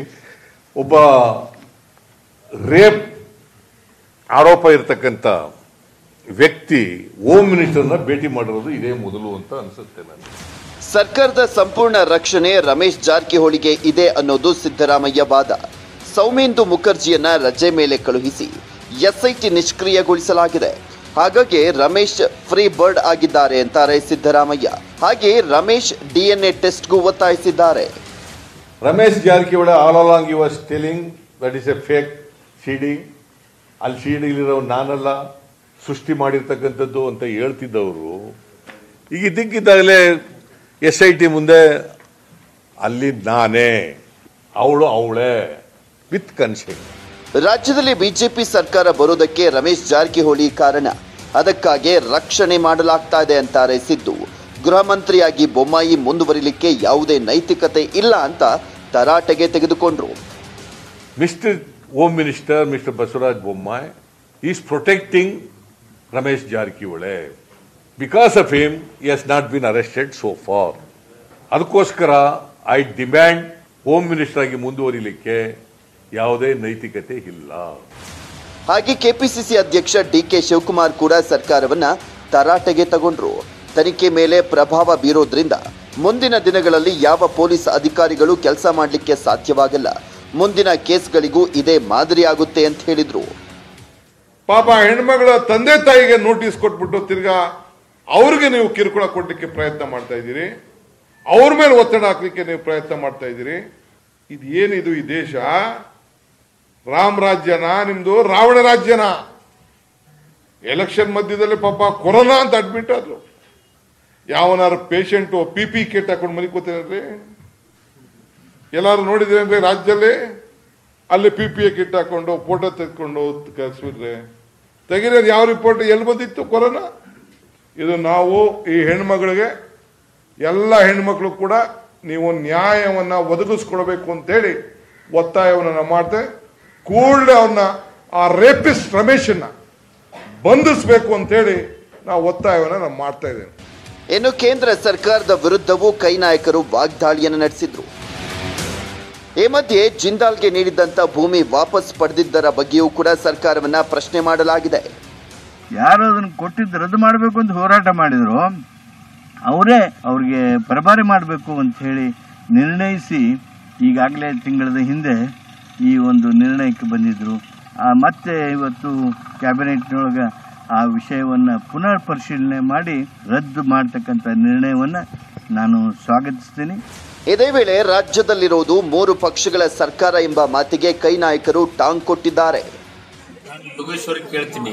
ಒಬ್ಬ ರೇಪ್ ಆರೋಪ ಇರತಕ್ಕಂಥ ವ್ಯಕ್ತಿ ಹೋಮ್ ಮಿನಿಸ್ಟರ್ನ ಭೇಟಿ ಮಾಡಿರೋದು ಇದೇ ಮೊದಲು ಅಂತ ಅನಿಸುತ್ತೆ ನನಗೆ ಸರ್ಕಾರದ ಸಂಪೂರ್ಣ ರಕ್ಷಣೆ ರಮೇಶ್ ಜಾರಕಿಹೊಳಿಗೆ ಇದೆ ಅನ್ನೋದು ಸಿದ್ದರಾಮಯ್ಯ ವಾದ ಸೌಮೇಂದು ಮುಖರ್ಜಿಯನ್ನ ರಜೆ ಮೇಲೆ ಕಳುಹಿಸಿ ಎಸ್ಐಟಿ ನಿಷ್ಕ್ರಿಯಗೊಳಿಸಲಾಗಿದೆ ಹಾಗಾಗಿ ರಮೇಶ್ ಫ್ರೀ ಬರ್ಡ್ ಆಗಿದ್ದಾರೆ ಅಂತಾರೆ ಸಿದ್ದರಾಮಯ್ಯ ಹಾಗೆ ರಮೇಶ್ ಡಿಎನ್ಎ ಟೆಸ್ಟ್ಗೂ ಒತ್ತಾಯಿಸಿದ್ದಾರೆ Ramesh Jarkiholi all along you was telling that is a fake CD ಅಲ್ಲಿ ಸಿಡಿಲಿರೋ ನಾನಲ್ಲ ಸೃಷ್ಟಿ ಮಾಡಿರ್ತಕ್ಕಂಥದ್ದು ಅಂತ ಹೇಳ್ತಿದ್ದವರು ಈಗ ಇದ್ದಕ್ಕಿದ್ದಾಗಲೇ ಎಸ್ ಐ ಟಿ ಮುಂದೆ ಅಲ್ಲಿ ನಾನೇ ಅವಳು ಅವಳೇ ವಿತ್ ಕನ್ಸೆಂಟ್ ರಾಜ್ಯದಲ್ಲಿ ಬಿಜೆಪಿ ಸರ್ಕಾರ ಬರೋದಕ್ಕೆ ರಮೇಶ್ ಜಾರಕಿಹೊಳಿ ಕಾರಣ ಅದಕ್ಕಾಗಿ ರಕ್ಷಣೆ ಮಾಡಲಾಗ್ತಾ ಇದೆ ಅಂತಾರೆ ಸಿದ್ದು ಗೃಹ ಮಂತ್ರಿಯಾಗಿ ಬೊಮ್ಮಾಯಿ ಮುಂದುವರಿಲಿಕ್ಕೆ ಯಾವುದೇ ನೈತಿಕತೆ ಇಲ್ಲ ಅಂತ ತರಾಟೆಗೆ ತೆಗೆದುಕೊಂಡ್ರು mister home minister mister Basavaraj Bommai is protecting Ramesh Jarkiholi because of him he has not been arrested so far ಅದಕ್ಕೋಸ್ಕರ ಐ ಡಿಮ್ಯಾಂಡ್ ಹೋಮ್ ಮಿನಿಸ್ಟರ್ ಆಗಿ ಮುಂದುವರಿಲಿಕ್ಕೆ ಯಾವುದೇ ನೈತಿಕತೆ ಇಲ್ಲ ಹಾಗೆ ಕೆಪಿಸಿಸಿ ಅಧ್ಯಕ್ಷ ಡಿ ಕೆ ಶಿವಕುಮಾರ್ ಕೂಡ ಸರ್ಕಾರವನ್ನ ತರಾಟೆಗೆ ತಗೊಂಡ್ರು ತನಿಖೆ ಮೇಲೆ ಪ್ರಭಾವ ಬೀರೋದ್ರಿಂದ ಮುಂದಿನ ದಿನಗಳಲ್ಲಿ ಯಾವ ಪೊಲೀಸ್ ಅಧಿಕಾರಿಗಳು ಕೆಲಸ ಮಾಡಲಿಕ್ಕೆ ಸಾಧ್ಯವಾಗಲ್ಲ ಮುಂದಿನ ಕೇಸ್ಗಳಿಗೂ ಇದೇ ಮಾದರಿಯಾಗುತ್ತೆ ಅಂತ ಹೇಳಿದ್ರು ಪಾಪ ಹೆಣ್ಮಗಳ ತಂದೆ ತಾಯಿಗೆ ನೋಟಿಸ್ ಕೊಟ್ಬಿಟ್ಟು ತಿರ್ಗಾ ಅವ್ರಿಗೆ ನೀವು ಕಿರುಕುಳ ಕೊಡ್ಲಿಕ್ಕೆ ಪ್ರಯತ್ನ ಮಾಡ್ತಾ ಇದ್ದೀರಿ ಅವ್ರ ಮೇಲೆ ಒತ್ತಡ ಹಾಕ್ಲಿಕ್ಕೆ ನೀವು ಪ್ರಯತ್ನ ಮಾಡ್ತಾ ಇದ್ದೀರಿ ಇದು ಏನಿದು ಈ ದೇಶ ರಾಮ್ ರಾಜ್ಯನ ನಿಮ್ದು ರಾವಣ ರಾಜ್ಯನ ಎಲೆಕ್ಷನ್ ಮಧ್ಯದಲ್ಲಿ ಪಾಪ ಕೊರೋನಾ ಅಂತ ಅಡ್ಮಿಟ್ ಆದ್ರು ಯಾವನಾರು ಪೇಷಂಟು ಪಿ ಪಿ ಕಿಟ್ ಹಾಕೊಂಡು ಮನಿಕೋತೇನ್ರಿ ಎಲ್ಲಾರು ನೋಡಿದ್ರೇನ್ರಿ ರಾಜ್ಯದಲ್ಲಿ ಅಲ್ಲಿ ಪಿ ಪಿ ಎ ಕಿಟ್ ಹಾಕೊಂಡು ಫೋಟೋ ತೆಗೆದುಕೊಂಡು ಕಳಿಸ್ಬಿಟ್ರೆ ತೆಗಿರೋದು ಯಾವ ರಿಪೋರ್ಟ್ ಎಲ್ಲಿ ಬಂದಿತ್ತು ಕೊರೋನಾ ಇದು ನಾವು ಈ ಹೆಣ್ಮಗಳಿಗೆ ಎಲ್ಲ ಹೆಣ್ಮಕ್ಳು ಕೂಡ ನೀವು ನ್ಯಾಯವನ್ನ ಒದಗಿಸ್ಕೊಡ್ಬೇಕು ಅಂತೇಳಿ ಒತ್ತಾಯವನ್ನು ನಾವು ಮಾಡ್ತೇವೆ ಕೂಡಲೇ ಅವನ್ನ ಆ ರೇಪಿಸ್ಟ್ ರಮೇಶನ್ನ ಬಂಧಿಸಬೇಕು ಅಂತೇಳಿ ನಾವು ಒತ್ತಾಯವನ್ನು ನಾವು ಮಾಡ್ತಾ ಇದ್ದೇವೆ ಇನ್ನು ಕೇಂದ್ರ ಸರ್ಕಾರದ ವಿರುದ್ಧವೂ ಕೈ ನಾಯಕರು ವಾಗ್ದಾಳಿಯನ್ನು ನಡೆಸಿದ್ರು ಈ ಮಧ್ಯೆ ಜಿಂದಾಲ್ಗೆ ನೀಡಿದ್ದಂತ ಭೂಮಿ ವಾಪಸ್ ಪಡೆದಿದ್ದರ ಬಗ್ಗೆಯೂ ಕೂಡ ಸರ್ಕಾರವನ್ನ ಪ್ರಶ್ನೆ ಮಾಡಲಾಗಿದೆ ಯಾರು ಅದನ್ನು ಕೊಟ್ಟಿದ್ದು ರದ್ದು ಮಾಡಬೇಕು ಅಂತ ಹೋರಾಟ ಮಾಡಿದ್ರು ಅವರೇ ಅವ್ರಿಗೆ ಪರಭಾರೆ ಮಾಡಬೇಕು ಅಂತ ಹೇಳಿ ನಿರ್ಣಯಿಸಿ ಈಗಾಗಲೇ ತಿಂಗಳದ ಹಿಂದೆ ಈ ಒಂದು ನಿರ್ಣಯಕ್ಕೆ ಬಂದಿದ್ರು ಆ ಮತ್ತೆ ಇವತ್ತು ಕ್ಯಾಬಿನೆಟ್ನೊಳಗೆ ಆ ವಿಷಯವನ್ನು ಪುನರ್ ಪರಿಶೀಲನೆ ಮಾಡಿ ರದ್ದು ಮಾಡ್ತಕ್ಕಂಥ ನಿರ್ಣಯವನ್ನು ನಾನು ಸ್ವಾಗತಿಸ್ತೀನಿ ಇದೇ ವೇಳೆ ರಾಜ್ಯದಲ್ಲಿರುವುದು ಮೂರು ಪಕ್ಷಗಳ ಸರ್ಕಾರ ಎಂಬ ಮಾತಿಗೆ ಕೈ ನಾಯಕರು ಟಾಂಗ್ ಕೊಟ್ಟಿದ್ದಾರೆ ಯೋಗೇಶ್ವರ್ ಕೇಳ್ತೀನಿ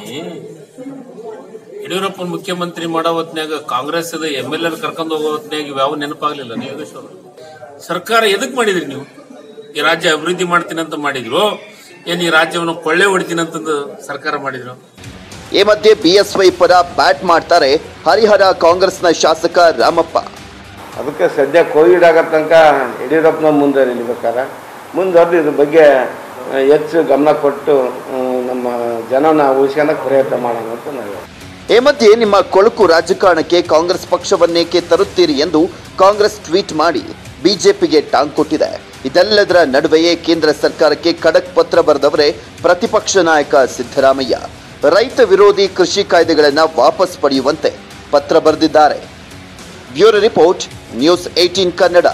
ಯಡಿಯೂರಪ್ಪನ ಮುಖ್ಯಮಂತ್ರಿ ಮಾಡೋ ಹೊತ್ನ್ಯಾಗ ಕಾಂಗ್ರೆಸ್ ಎಮ್ ಎಲ್ ಎಲ್ ಕರ್ಕೊಂಡು ಹೋಗೋ ಹೊತ್ನ್ಯಾಗ ಯಾವ ನೆನಪಾಗ್ಲಿಲ್ಲ ನೀವು ಯೋಗೇಶ್ವರ್ ಸರ್ಕಾರ ಎದಕ್ ಮಾಡಿದ್ರಿ ನೀವು ಈ ರಾಜ್ಯ ಅಭಿವೃದ್ಧಿ ಮಾಡ್ತೀನಿ ಅಂತ ಮಾಡಿದ್ರು ಏನ್ ಈ ರಾಜ್ಯವನ್ನು ಕೊಳ್ಳೆ ಹೊಡಿತೀನಿ ಅಂತಂದು ಸರ್ಕಾರ ಮಾಡಿದ್ರು ಈ ಮಧ್ಯೆ ಬಿಎಸ್ವೈ ಪರ ಬ್ಯಾಟ್ ಮಾಡ್ತಾರೆ ಹರಿಹರ ಕಾಂಗ್ರೆಸ್ನ ಶಾಸಕ ರಾಮಪ್ಪ ಅದಕ್ಕೆ ಸದ್ಯ ಕೋವಿಡ್ ಆಗೋ ತನಕ ಯಡಿಯೂರಪ್ಪನ ಮುಂದೆ ನಿಲ್ಬೇಕಾರೆ ಮುಂದುವರೆದು ಇದ್ರ ಬಗ್ಗೆ ಆ, ಹೆಚ್ಚು ಗಮನ ಕೊಟ್ಟು ಆ, ನಮ್ಮ ಜನನ ಉಳಿಸ್ಕೊಳಕ್ಕೆ ಪ್ರಯತ್ನ ಮಾಡೋಣ ಅಂತ ನಾವು ಈ ಮಧ್ಯೆ ನಿಮ್ಮ ಕೊಳಕು ರಾಜಕಾರಣಕ್ಕೆ ಕಾಂಗ್ರೆಸ್ ಪಕ್ಷವನ್ನೇಕೆ ತರುತ್ತೀರಿ ಎಂದು ಕಾಂಗ್ರೆಸ್ ಟ್ವೀಟ್ ಮಾಡಿ ಬಿಜೆಪಿಗೆ ಟಾಂಗ್ ಕೊಟ್ಟಿದೆ ಇದೆಲ್ಲದರ ನಡುವೆಯೇ ಕೇಂದ್ರ ಸರ್ಕಾರಕ್ಕೆ ಖಡಕ್ ಪತ್ರ ಬರೆದವರೇ ಪ್ರತಿಪಕ್ಷ ನಾಯಕ ಸಿದ್ದರಾಮಯ್ಯ ರೈತ ವಿರೋಧಿ ಕೃಷಿ ಕಾಯ್ದೆಗಳನ್ನು ವಾಪಸ್ ಪಡೆಯುವಂತೆ ಪತ್ರ ಬರೆದಿದ್ದಾರೆ bureau report News Eighteen Kannada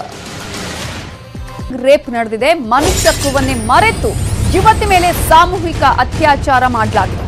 rape ನಡೆದಿದೆ ಮನುಷ್ಯತ್ವವನ್ನೇ ಮರೆತು ಯುವತಿ ಮೇಲೆ ಸಾಮೂಹಿಕ ಅತ್ಯಾಚಾರ ಮಾಡಲಾಗಿದೆ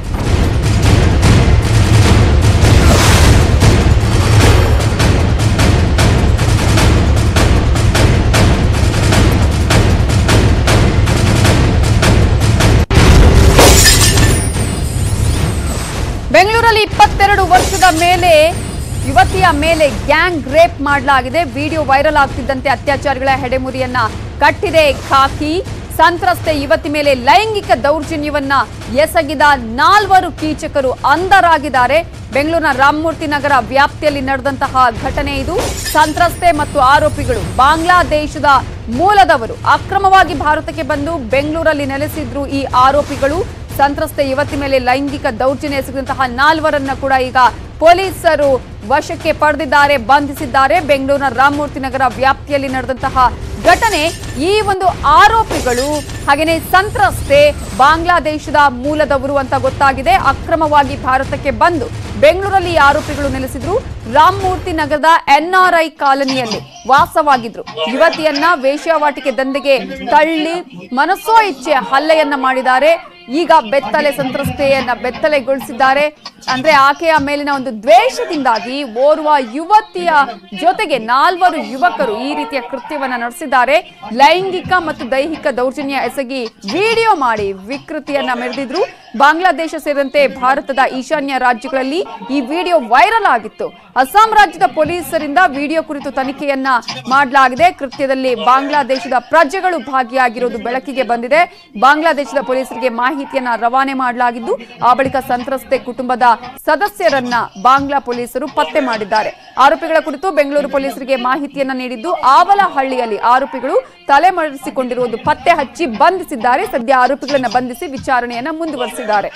ಬೆಂಗಳೂರಲ್ಲಿ ಇಪ್ಪತ್ತೆರಡು ವರ್ಷದ ಮೇಲೆ ಯುವತಿಯ ಮೇಲೆ ಗ್ಯಾಂಗ್ ರೇಪ್ ಮಾಡಲಾಗಿದೆ ವಿಡಿಯೋ ವೈರಲ್ ಆಗ್ತಿದ್ದಂತೆ ಅತ್ಯಾಚಾರಿಗಳ ಹೆಡೆಮುರಿಯನ್ನ ಕಟ್ಟಿದೆ ಖಾಕಿ ಸಂತ್ರಸ್ತೆ ಯುವತಿ ಮೇಲೆ ಲೈಂಗಿಕ ದೌರ್ಜನ್ಯವನ್ನ ಎಸಗಿದ ನಾಲ್ವರು ಕೀಚಕರು ಅಂಧರಾಗಿದ್ದಾರೆ ಬೆಂಗಳೂರಿನ ರಾಮಮೂರ್ತಿ ನಗರ ವ್ಯಾಪ್ತಿಯಲ್ಲಿ ನಡೆದಂತಹ ಘಟನೆ ಇದು ಸಂತ್ರಸ್ತೆ ಮತ್ತು ಆರೋಪಿಗಳು ಬಾಂಗ್ಲಾದೇಶದ ಮೂಲದವರು ಅಕ್ರಮವಾಗಿ ಭಾರತಕ್ಕೆ ಬಂದು ಬೆಂಗಳೂರಲ್ಲಿ ನೆಲೆಸಿದ್ರು ಈ ಆರೋಪಿಗಳು ಸಂತ್ರಸ್ತೆ ಯುವತಿ ಮೇಲೆ ಲೈಂಗಿಕ ದೌರ್ಜನ್ಯ ಎಸಗಿದಂತಹ ನಾಲ್ವರನ್ನ ಕೂಡ ಈಗ ಪೊಲೀಸರು ವಶಕ್ಕೆ ಪಡೆದಿದ್ದಾರೆ ಬಂಧಿಸಿದ್ದಾರೆ ಬೆಂಗಳೂರಿನ ರಾಮಮೂರ್ತಿ ನಗರ ವ್ಯಾಪ್ತಿಯಲ್ಲಿ ನಡೆದಂತಹ ಘಟನೆ ಈ ಒಂದು ಆರೋಪಿಗಳು ಹಾಗೇನೆ ಸಂತ್ರಸ್ತೆ ಬಾಂಗ್ಲಾದೇಶದ ಮೂಲದವರು ಅಂತ ಗೊತ್ತಾಗಿದೆ ಅಕ್ರಮವಾಗಿ ಭಾರತಕ್ಕೆ ಬಂದು ಬೆಂಗಳೂರಲ್ಲಿ ಈ ಆರೋಪಿಗಳು ನೆಲೆಸಿದ್ರು ರಾಮಮೂರ್ತಿ ನಗರದ ಎನ್ಆರ್ಐ ಕಾಲನಿಯಲ್ಲಿ ವಾಸವಾಗಿದ್ರು ಯುವತಿಯನ್ನ ವೇಶ್ಯಾವಾಟಿಕೆ ದಂಧೆಗೆ ತಳ್ಳಿ ಮನಸ್ಸೋ ಇಚ್ಛೆ ಹಲ್ಲೆಯನ್ನ ಮಾಡಿದ್ದಾರೆ ಈಗ ಬೆತ್ತಲೆ ಸಂತ್ರಸ್ತೆಯನ್ನ ಬೆತ್ತಲೆಗೊಳಿಸಿದ್ದಾರೆ ಅಂದ್ರೆ ಆಕೆಯ ಮೇಲಿನ ಒಂದು ದ್ವೇಷದಿಂದಾಗಿ ಓರ್ವ ಯುವತಿಯ ಜೊತೆಗೆ ನಾಲ್ವರು ಯುವಕರು ಈ ರೀತಿಯ ಕೃತ್ಯವನ್ನ ನಡೆಸಿದ್ದಾರೆ ಲೈಂಗಿಕ ಮತ್ತು ದೈಹಿಕ ದೌರ್ಜನ್ಯ ಎಸಗಿ ವಿಡಿಯೋ ಮಾಡಿ ವಿಕೃತಿಯನ್ನ ಮೆರೆದಿದ್ರು ಬಾಂಗ್ಲಾದೇಶ ಸೇರಿದಂತೆ ಭಾರತದ ಈಶಾನ್ಯ ರಾಜ್ಯಗಳಲ್ಲಿ ಈ ವಿಡಿಯೋ ವೈರಲ್ ಆಗಿತ್ತು ಅಸ್ಸಾಂ ರಾಜ್ಯದ ಪೊಲೀಸರಿಂದ ವಿಡಿಯೋ ಕುರಿತು ತನಿಖೆಯನ್ನ ಮಾಡಲಾಗಿದೆ ಕೃತ್ಯದಲ್ಲಿ ಬಾಂಗ್ಲಾದೇಶದ ಪ್ರಜೆಗಳು ಭಾಗಿಯಾಗಿರೋದು ಬೆಳಕಿಗೆ ಬಂದಿದೆ ಬಾಂಗ್ಲಾದೇಶದ ಪೊಲೀಸರಿಗೆ ಮಾಹಿತಿಯನ್ನ ರವಾನೆ ಮಾಡಲಾಗಿದ್ದು ಆ ಬಳಿಕ ಸಂತ್ರಸ್ತೆ ಕುಟುಂಬದ ಸದಸ್ಯರನ್ನ ಬಾಂಗ್ಲಾ ಪೊಲೀಸರು ಪತ್ತೆ ಮಾಡಿದ್ದಾರೆ ಆರೋಪಿಗಳ ಕುರಿತು ಬೆಂಗಳೂರು ಪೊಲೀಸರಿಗೆ ಮಾಹಿತಿಯನ್ನ ನೀಡಿದ್ದು ಆವಲಹಳ್ಳಿಯಲ್ಲಿ ಆರೋಪಿಗಳು ತಲೆಮರೆಸಿಕೊಂಡಿರುವುದು ಪತ್ತೆ ಹಚ್ಚಿ ಬಂಧಿಸಿದ್ದಾರೆ ಸದ್ಯ ಆರೋಪಿಗಳನ್ನ ಬಂಧಿಸಿ ವಿಚಾರಣೆಯನ್ನ ಮುಂದುವರೆಸಿದ್ದಾರೆ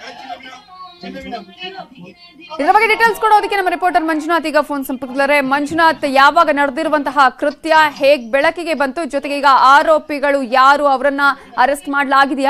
ಇದರ ಬಗ್ಗೆ ಡೀಟೇಲ್ಸ್ ಕೊಡೋದಕ್ಕೆ ನಮ್ಮ ರಿಪೋರ್ಟರ್ ಮಂಜುನಾಥ್ ಈಗ ಫೋನ್ ಸಂಪರ್ಕದಲ್ಲಿದ್ದಾರೆ ಮಂಜುನಾಥ್ ಯಾವಾಗ ನಡೆದಿರುವಂತಹ ಕೃತ್ಯ ಹೇಗ್ ಬೆಳಕಿಗೆ ಬಂತು ಜೊತೆಗೆ ಈಗ ಆರೋಪಿಗಳು ಯಾರು ಅವರನ್ನ ಅರೆಸ್ಟ್ ಮಾಡಲಾಗಿದೆಯಾ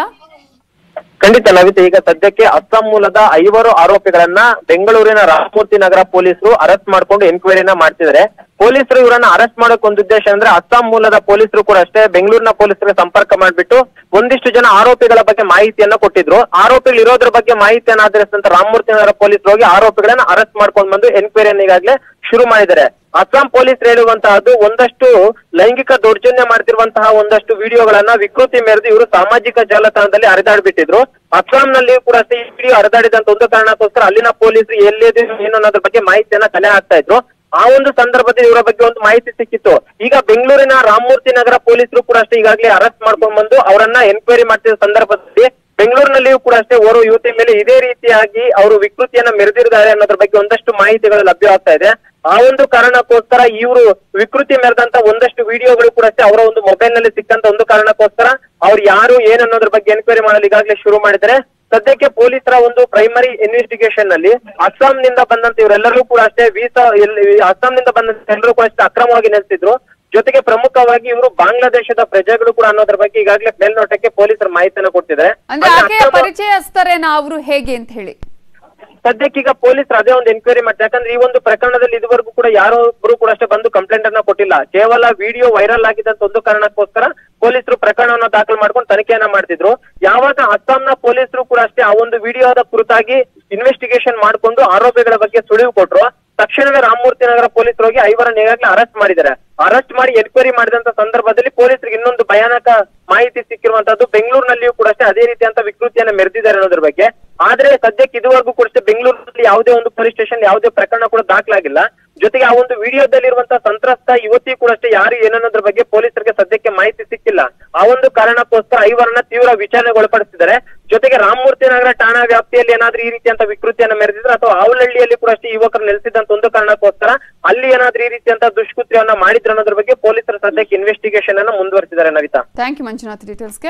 ಖಂಡಿತ ನವಿತ ಈಗ ಸದ್ಯಕ್ಕೆ ಅಸ್ಸಾಂ ಮೂಲದ ಐವರು ಆರೋಪಿಗಳನ್ನ ಬೆಂಗಳೂರಿನ ರಾಮಮೂರ್ತಿ ನಗರ ಪೊಲೀಸರು ಅರೆಸ್ಟ್ ಮಾಡ್ಕೊಂಡು ಎನ್ಕ್ವೈರಿನ ಮಾಡ್ತಿದ್ದಾರೆ ಪೊಲೀಸರು ಇವರನ್ನ ಅರೆಸ್ಟ್ ಮಾಡೋಕ್ ಒಂದು ಉದ್ದೇಶ ಅಂದ್ರೆ ಅಸ್ಸಾಂ ಮೂಲದ ಪೊಲೀಸರು ಕೂಡ ಅಷ್ಟೇ ಬೆಂಗಳೂರಿನ ಪೊಲೀಸರಿಗೆ ಸಂಪರ್ಕ ಮಾಡ್ಬಿಟ್ಟು ಒಂದಿಷ್ಟು ಜನ ಆರೋಪಿಗಳ ಬಗ್ಗೆ ಮಾಹಿತಿಯನ್ನ ಕೊಟ್ಟಿದ್ರು ಆರೋಪಿಗಳು ಇರೋದ್ರ ಬಗ್ಗೆ ಮಾಹಿತಿಯನ್ನ ಆಧರಿಸಿದಂತ ರಾಮಮೂರ್ತಿ ನಗರ ಪೊಲೀಸರು ಹೋಗಿ ಆರೋಪಿಗಳನ್ನ ಅರೆಸ್ಟ್ ಮಾಡ್ಕೊಂಡು ಬಂದು ಎನ್ಕ್ವೈರಿಯನ್ನ ಈಗಾಗಲೇ ಶುರು ಮಾಡಿದ್ದಾರೆ ಅಸ್ಸಾಂ ಪೊಲೀಸರು ಹೇಳುವಂತಹದ್ದು ಒಂದಷ್ಟು ಲೈಂಗಿಕ ದೌರ್ಜನ್ಯ ಮಾಡ್ತಿರುವಂತಹ ಒಂದಷ್ಟು ವಿಡಿಯೋಗಳನ್ನ ವಿಕೃತಿ ಮೆರೆದು ಇವರು ಸಾಮಾಜಿಕ ಜಾಲತಾಣದಲ್ಲಿ ಹರಿದಾಡ್ಬಿಟ್ಟಿದ್ರು ಅಸ್ಸಾಂನಲ್ಲಿ ಕೂಡ ಅಷ್ಟೇ ಈ ವಿಡಿಯೋ ಹರಿದಾಡಿದಂತ ಒಂದು ಕಾರಣಕ್ಕೋಸ್ಕರ ಅಲ್ಲಿನ ಪೊಲೀಸರು ಎಲ್ಲಿದೆ ಏನು ಅನ್ನೋದ್ರ ಬಗ್ಗೆ ಮಾಹಿತಿಯನ್ನ ಕಲೆ ಹಾಕ್ತಾ ಇದ್ರು ಆ ಒಂದು ಸಂದರ್ಭದಲ್ಲಿ ಇವರ ಬಗ್ಗೆ ಒಂದು ಮಾಹಿತಿ ಸಿಕ್ಕಿತ್ತು ಈಗ ಬೆಂಗಳೂರಿನ ರಾಮಮೂರ್ತಿ ನಗರ ಪೊಲೀಸರು ಕೂಡ ಅಷ್ಟೇ ಈಗಾಗಲೇ ಅರೆಸ್ಟ್ ಮಾಡ್ಕೊಂಡ್ ಬಂದು ಅವರನ್ನ ಎನ್ಕ್ವೈರಿ ಮಾಡ್ತಿದ್ದ ಸಂದರ್ಭದಲ್ಲಿ ಬೆಂಗಳೂರಿನಲ್ಲಿಯೂ ಕೂಡ ಅಷ್ಟೇ ಓರ್ವ ಯುವತಿ ಮೇಲೆ ಇದೇ ರೀತಿಯಾಗಿ ಅವರು ವಿಕೃತಿಯನ್ನ ಮೆರೆದಿದ್ದಾರೆ ಅನ್ನೋದ್ರ ಬಗ್ಗೆ ಒಂದಷ್ಟು ಮಾಹಿತಿಗಳು ಲಭ್ಯವಾಗ್ತಾ ಇದೆ ಆ ಒಂದು ಕಾರಣಕ್ಕೋಸ್ಕರ ಇವರು ವಿಕೃತಿ ಮೆರೆದಂತ ಒಂದಷ್ಟು ವಿಡಿಯೋಗಳು ಕೂಡ ಅಷ್ಟೇ ಅವರ ಒಂದು ಮೊಬೈಲ್ ನಲ್ಲಿ ಸಿಕ್ಕಂತ ಒಂದು ಕಾರಣಕ್ಕೋಸ್ಕರ ಅವ್ರು ಯಾರು ಏನ್ ಅನ್ನೋದ್ರ ಬಗ್ಗೆ ಎನ್ಕ್ವೈರಿ ಮಾಡಲು ಈಗಾಗಲೇ ಶುರು ಮಾಡಿದ್ದಾರೆ ಸದ್ಯಕ್ಕೆ ಪೊಲೀಸರ ಒಂದು ಪ್ರೈಮರಿ ಇನ್ವೆಸ್ಟಿಗೇಷನ್ ನಲ್ಲಿ ಅಸ್ಸಾಂನಿಂದ ಬಂದಂತ ಇವರೆಲ್ಲರೂ ಕೂಡ ಅಷ್ಟೇ ವೀಸಾ ಅಸ್ಸಾಂನಿಂದ ಬಂದಂತ ಎಲ್ಲರೂ ಕೂಡ ಅಷ್ಟೇ ಅಕ್ರಮವಾಗಿ ನೆಲೆಸಿದ್ರು ಜೊತೆಗೆ ಪ್ರಮುಖವಾಗಿ ಇವರು ಬಾಂಗ್ಲಾದೇಶದ ಪ್ರಜೆಗಳು ಕೂಡ ಅನ್ನೋದ್ರ ಬಗ್ಗೆ ಈಗಾಗಲೇ ಮೇಲ್ನೋಟಕ್ಕೆ ಪೊಲೀಸರು ಮಾಹಿತಿಯನ್ನು ಕೊಟ್ಟಿದ್ದಾರೆ ಅಂದ್ರೆ ಅಲ್ಲಿ ಆಕೆಯ ಅಕ್ರಮ- ಪರಿಚಯಸ್ಥರೇನಾ ಅವರು ಹೇಗೆ ಅಂತ ಹೇಳಿ ಸದ್ಯಕ್ಕೆ ಈಗ ಪೊಲೀಸರು ಅದೇ ಒಂದು ಎನ್ಕ್ವೈರಿ ಮಾಡ್ತಾರೆ ಯಾಕಂದ್ರೆ ಈ ಒಂದು ಪ್ರಕರಣದಲ್ಲಿ ಇದುವರೆಗೂ ಕೂಡ ಯಾರೋ ಒಬ್ರು ಕೂಡ ಅಷ್ಟೇ ಬಂದು ಕಂಪ್ಲೇಂಟ್ ಅನ್ನ ಕೊಟ್ಟಿಲ್ಲ ಕೇವಲ ವಿಡಿಯೋ ವೈರಲ್ ಆಗಿದ್ದಂತ ಒಂದು ಕಾರಣಕ್ಕೋಸ್ಕರ ಪೊಲೀಸರು ಪ್ರಕರಣವನ್ನು ದಾಖಲು ಮಾಡ್ಕೊಂಡು ತನಿಖೆಯನ್ನ ಮಾಡ್ತಿದ್ರು ಯಾವಾಗ ಅಸ್ಸಾಂನ ಪೊಲೀಸರು ಕೂಡ ಅಷ್ಟೇ ಆ ಒಂದು ವಿಡಿಯೋದ ಕುರಿತಾಗಿ ಇನ್ವೆಸ್ಟಿಗೇಷನ್ ಮಾಡ್ಕೊಂಡು ಆರೋಪಿಗಳ ಬಗ್ಗೆ ಸುಳಿವು ಕೊಟ್ರು ತಕ್ಷಣವೇ ರಾಮಮೂರ್ತಿ ನಗರ ಪೊಲೀಸರು ಹೋಗಿ ಐವರನ್ನ ಈಗಾಗಲೇ ಅರೆಸ್ಟ್ ಮಾಡಿದ್ದಾರೆ ಅರೆಸ್ಟ್ ಮಾಡಿ ಎನ್ಕ್ವೈರಿ ಮಾಡಿದಂತ ಸಂದರ್ಭದಲ್ಲಿ ಪೊಲೀಸರಿಗೆ ಇನ್ನೊಂದು ಭಯಾನಕ ಮಾಹಿತಿ ಸಿಕ್ಕಿರುವಂತದ್ದು ಬೆಂಗಳೂರಿನಲ್ಲಿಯೂ ಕೂಡ ಅಷ್ಟೇ ಅದೇ ರೀತಿಯಂತ ವಿಕೃತಿಯನ್ನ ಮೆರೆದಿದ್ದಾರೆ ಅನ್ನೋದ್ರ ಬಗ್ಗೆ ಆದ್ರೆ ಸದ್ಯಕ್ಕೆ ಇದುವರೆಗೂ ಕೂಡ ಅಷ್ಟೇ ಬೆಂಗಳೂರಿನಲ್ಲಿ ಯಾವುದೇ ಒಂದು ಪೊಲೀಸ್ ಸ್ಟೇಷನ್ ಯಾವುದೇ ಪ್ರಕರಣ ಕೂಡ ದಾಖಲಾಗಿಲ್ಲ ಜೊತೆಗೆ ಆ ಒಂದು ವಿಡಿಯೋದಲ್ಲಿರುವಂತಹ ಸಂತ್ರಸ್ತ ಯುವತಿ ಕೂಡ ಅಷ್ಟೇ ಯಾರು ಏನನ್ನೋದ್ರ ಬಗ್ಗೆ ಪೊಲೀಸರಿಗೆ ಸದ್ಯಕ್ಕೆ ಮಾಹಿತಿ ಸಿಕ್ಕಿಲ್ಲ ಆ ಒಂದು ಕಾರಣಕ್ಕೋಸ್ಕರ ಐವರನ್ನ ತೀವ್ರ ವಿಚಾರಣೆಗೆ ಒಳಪಡಿಸಿದ್ದಾರೆ ಜೊತೆಗೆ ರಾಮಮೂರ್ತಿ ನಗರ ಠಾಣಾ ವ್ಯಾಪ್ತಿಯಲ್ಲಿ ಏನಾದ್ರೂ ಈ ರೀತಿಯಂತ ವಿಕೃತಿಯನ್ನ ಮೆರೆದಿದ್ರೆ ಅಥವಾ ಆವಲಹಳ್ಳಿಯಲ್ಲಿ ಕೂಡ ಅಷ್ಟೇ ಯುವಕರು ನೆಲೆಸಿದಂತ ಒಂದು ಕಾರಣಕ್ಕೋಸ್ಕರ ಅಲ್ಲಿ ಏನಾದ್ರೂ ಈ ರೀತಿಯಂತ ದುಷ್ಕೃತ್ಯವನ್ನ ಮಾಡಿದ್ರು ಅನ್ನೋದ್ರ ಬಗ್ಗೆ ಪೊಲೀಸರು ಸದ್ಯಕ್ಕೆ ಇನ್ವೆಸ್ಟಿಗೇಷನ್ ಅನ್ನ ಮುಂದುವರೆಸಿದ್ದಾರೆ ನವಿತಾ ಥ್ಯಾಂಕ್ ಯು ಮಂಜುನಾಥ್ ಡೀಟೇಲ್ಸ್ಗೆ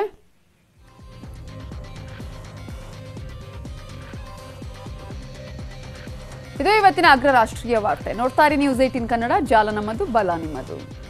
ಇದು ಇವತ್ತಿನ ಅಗ್ರ ರಾಷ್ಟ್ರೀಯ ವಾರ್ತೆ ನೋಡ್ತಾ ಇರಿ ನ್ಯೂಸ್ ಏಟಿನ್ ಕನ್ನಡ ಜಾಲ ನಮ್ಮದು ಬಲ ನಿಮ್ಮದು